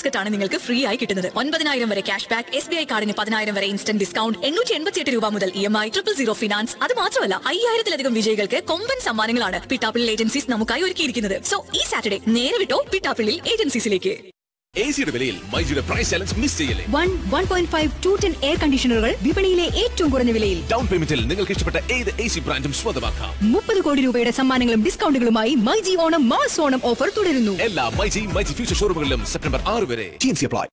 basket ആണ് നിങ്ങൾക്ക് free ആയി കിട്ടുന്നത് ഒൻപതിനായിരം വരെ cash back S B I കാർഡിന് പതിനായിരം വരെ ഇൻസ്റ്റന്റ് ഡിസ്കൗണ്ട് എണ്ണൂറ്റി എൺപത്തിയെട്ട് രൂപ മുതൽ E M I triple zero finance അത് മാത്രമല്ല അയ്യായിരത്തിലധികം വിജയികൾക്ക് കൊമ്പൻ സമ്മാനങ്ങളാണ് പിട്ടാപ്പിളിൽ ഏജൻസീസ് നമുക്കായി ഒരുക്കിയിരിക്കുന്നത് സോ ഈ സാറ്റർഡേ നേരെ വിട്ടോ പിട്ടാപ്പിളിൽ ഏജൻസീസിലേക്ക് എ സിയുടെ വിലയിൽ മൈജിയുടെ പ്രൈസ് ചലഞ്ച് മിസ് ചെയ്യല്ലേ one one point five two ten air കണ്ടീഷണറുകൾ വിപണിയിലെ ഏറ്റവും കുറഞ്ഞ വിലയിൽ ഡൗൺ പേയ്മെന്റിൽ നിങ്ങൾക്ക് ഇഷ്ടപ്പെട്ട ഏത് എ സി ബ്രാൻഡും സ്വന്തമാക്കാം മുപ്പത് കോടി രൂപയുടെ സമ്മാനങ്ങളും ഡിസ്കൗണ്ടുകളുമായി myG Onam mass Onam offer തുടരുന്നു എല്ലാ മൈജി മൈജി ഫ്യൂച്ചർ ഷോറൂമുകളിലും സെപ്റ്റംബർ ആറ് വരെ അപ്ലൈ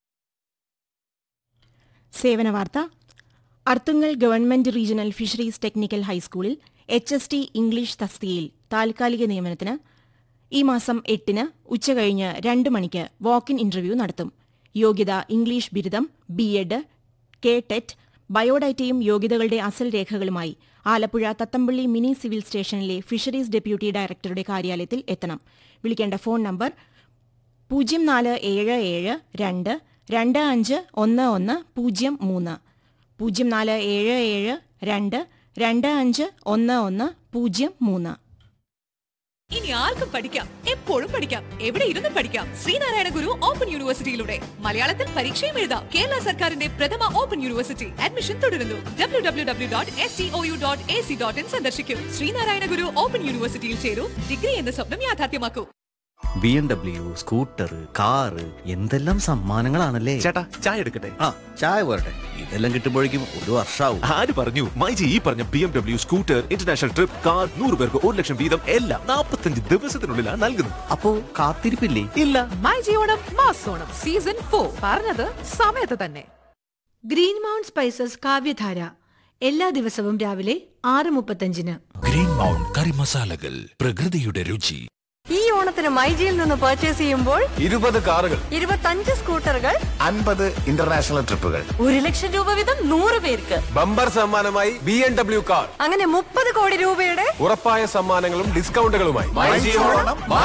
സേവന വാർത്ത Arthunkal government regional fisheries technical ഹൈസ്കൂളിൽ എച്ച് എസ് ടി ഇംഗ്ലീഷ് തസ്തികയിൽ താൽക്കാലിക നിയമനത്തിന് ഈ മാസം എട്ടിന് ഉച്ചകഴിഞ്ഞ് രണ്ട് മണിക്ക് വാക്ക് ഇൻ ഇന്റർവ്യൂ നടത്തും യോഗ്യത ഇംഗ്ലീഷ് ബിരുദം ബി എഡ് കെ ടെറ്റ് ബയോഡാറ്റയും യോഗ്യതകളുടെ അസൽ രേഖകളുമായി ആലപ്പുഴ തത്തമ്പള്ളി മിനി സിവിൽ സ്റ്റേഷനിലെ ഫിഷറീസ് ഡെപ്യൂട്ടി ഡയറക്ടറുടെ കാര്യാലയത്തിൽ എത്തണം വിളിക്കേണ്ട ഫോൺ നമ്പർ പൂജ്യം നാല് ഏഴ് ഏഴ് രണ്ട് രണ്ട് അഞ്ച് ഒന്ന് ഒന്ന് പൂജ്യം മൂന്ന് പൂജ്യം നാല് ഏഴ് ഏഴ് രണ്ട് രണ്ട് അഞ്ച് ഒന്ന് ഒന്ന് പൂജ്യം മൂന്ന് ഇനി ആർക്കും പഠിക്കാം എപ്പോഴും പഠിക്കാം എവിടെ ഇരുന്നും പഠിക്കാം ശ്രീനാരായണ ഗുരു ഓപ്പൺ യൂണിവേഴ്സിറ്റിയിലൂടെ മലയാളത്തിൽ പരീക്ഷയും എഴുതാം കേരള സർക്കാരിന്റെ പ്രഥമ ഓപ്പൺ യൂണിവേഴ്സിറ്റി അഡ്മിഷൻ തുടരുന്നു W W W dot S T O U dot A C dot in സന്ദർശിക്കും ശ്രീനാരായണ ഗുരു ഓപ്പൺ യൂണിവേഴ്സിറ്റിയിൽ ചേരൂ ഡിഗ്രി എന്ന സ്വപ്നം യാഥാർത്ഥ്യമാക്കൂ B M W scooter car എന്തെല്ലാം സമ്മാനങ്ങളാണല്ലേ ചേട്ടാ ചായ എടുക്കട്ടെ ആ ചായ പോരട്ടെ ഇതെല്ലാം കിട്ടുമ്പോഴേക്കും ഒരു വർഷാവും ആര് പറഞ്ഞു മൈജി ഈ പറഞ്ഞ B M W scooter international trip car നൂറ് പേർക്ക് ഒരു ലക്ഷം വീതം എല്ലാം നാൽപ്പത്തഞ്ച് ദിവസത്തിനുള്ളിലാണ് നൽകുന്നത് അപ്പോ കാത്തിരിപ്പില്ലേ ഇല്ല മൈ ജിയോണം മാസോണം സീസൺ ഫോർ പറഞ്ഞത് സമയത്ത് തന്നെ ഗ്രീൻ മൗണ്ട് സ്പൈസസ് കാവ്യധാര എല്ലാ ദിവസവും രാവിലെ ആറ് മുപ്പത്തഞ്ചിന് ഗ്രീൻ മൗണ്ട് കറി മസാലകൾ പ്രകൃതിയുടെ രുചി ഈ ഓണത്തിന് മൈജിയിൽ നിന്ന് പർച്ചേസ് ചെയ്യുമ്പോൾ ഇരുപത് കാറുകൾ ഇരുപത്തഞ്ച് സ്കൂട്ടറുകൾ അൻപത് ഇന്റർനാഷണൽ ട്രിപ്പുകൾ ഒരു ലക്ഷം രൂപ വീതം നൂറ് പേർക്ക് ബമ്പർ സമ്മാനമായി ബി എം ഡബ്ല്യു കാർ അങ്ങനെ മുപ്പത് കോടി രൂപയുടെ ഉറപ്പായ സമ്മാനങ്ങളും ഡിസ്കൗണ്ടുകളുമായി